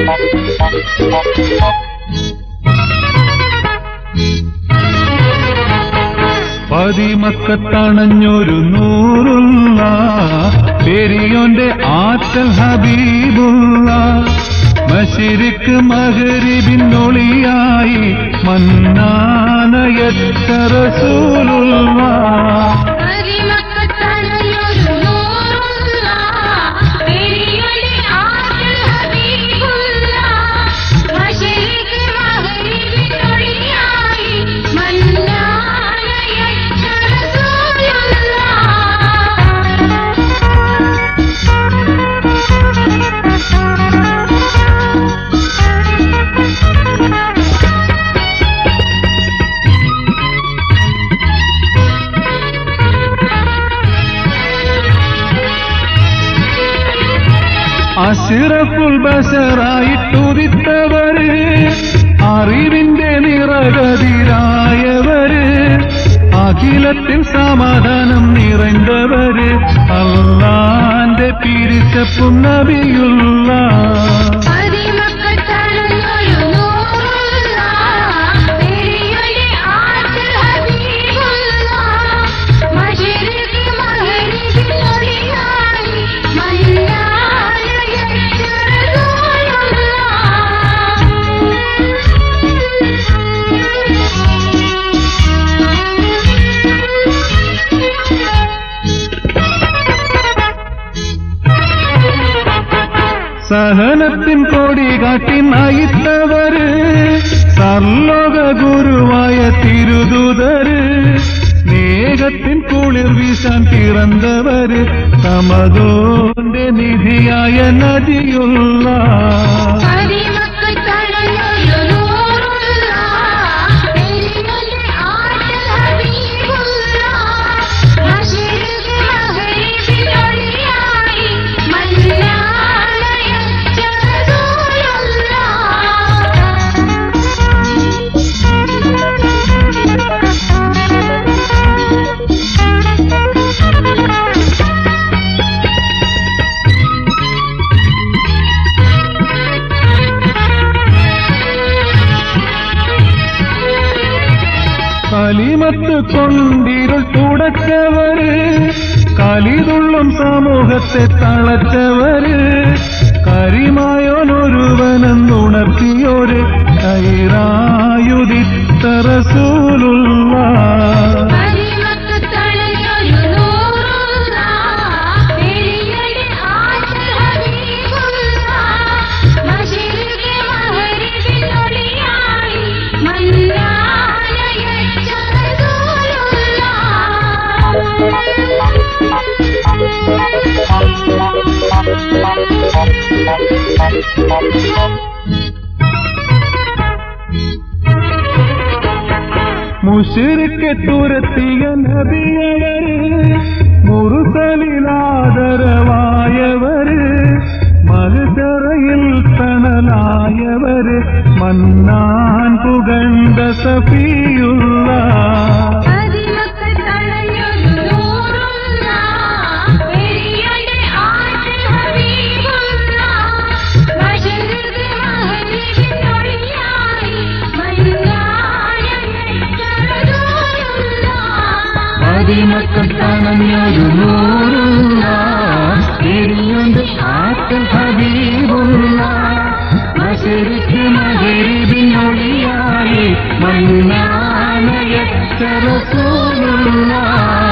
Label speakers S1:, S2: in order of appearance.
S1: പതിമക്കത്തണഞ്ഞൊരു നൂറുള്ള പെരിയോന്റെ ആറ്റൽ ഹബീബുള്ള മഷിരിക്ക് മകരിബിന്നൊളിയായി മന്നാനയറ്റ റസൂലുള്ള
S2: കരിമക്കത്തണഞ്ഞൊരു നൂറുള്ള, പെരിയൊളി ആറ്റൽ ഹബീബുള്ള, മശരിഖ് മഗ്രിബിനൊളിയായി മന്നാനയറ്റ റസൂലുള്ള.
S1: അഷിറഫുൽ ബഷറായിട്ടുദിത്തവര് അറിവിന്റെ നിറകതിരായവര് അഖിലത്തിൽ സമാധാനം നിറഞ്ഞവര് അള്ളാന്റെ പിരിച്ചപ്പും നബിയുള്ള
S2: പതിമക്കത്തണഞ്ഞൊരു നൂറുള്ള, പെരിയൊളി ആറ്റൽ ഹബീബുള്ള, മശരിഖ് മഗ്രിബിനൊളിയായി മന്നാനയറ്റ
S1: സഹനത്തിൻ കൊടി കാട്ടി നയിത്തവര് സർലോക ഗുരുവായ തിരുദൂതര് സ്നേഹത്തിൻ കുളിർ വീശാൻ പിറന്നവര് സമതോന്റെ നിധിയായ നദിയുള്ള
S2: പതിമക്കത്തണഞ്ഞൊരു നൂറുള്ള, പെരിയൊളി ആറ്റൽ ഹബീബുള്ള, മശരിഖ് മഗ്രിബിനൊളിയായി മന്നാനയറ്റ റസൂലുള്ള.
S1: കലിമത്ത് കൊണ്ടിരുൾ തുടച്ചവര് കലിതുള്ളും സമൂഹത്തെ തളച്ചവര് കരിമായോനൊരുവനെന്നുണർത്തിയൊരു കൈറായുദിത്ത റസൂലുള്ള
S2: പതിമക്കത്തണഞ്ഞൊരു നൂറുള്ള, പെരിയൊളി ആറ്റൽ ഹബീബുള്ള, മശരിഖ് മഗ്രിബിനൊളിയായി മന്നാനയറ്റ റസൂലുള്ള.
S1: മുഷിരിക്കെ തുരത്തിയ നബിയവര് മുറുസലിലാദരവായവര് മകചറയിൽ തണലായവര് മന്നാൻ പുകണ്ട സഫിയുള്ള
S2: പതിമക്കത്തണഞ്ഞൊരു നൂറുള്ള, പെരിയൊളി ആറ്റൽ ഹബീബുള്ള, മശരിഖ് മഗ്രിബിനൊളിയായി മന്നാനയറ്റ റസൂലുള്ള.
S1: പതിമക്കത്തണഞ്ഞൊരു നൂറുള്ള തിരിയുണ്ട് ആറ്റൽ ഹബീബുള്ള മശരിക്ക് മകരിബിനൊളിയായി മന്നാനയച്ച റസൂലുള്ള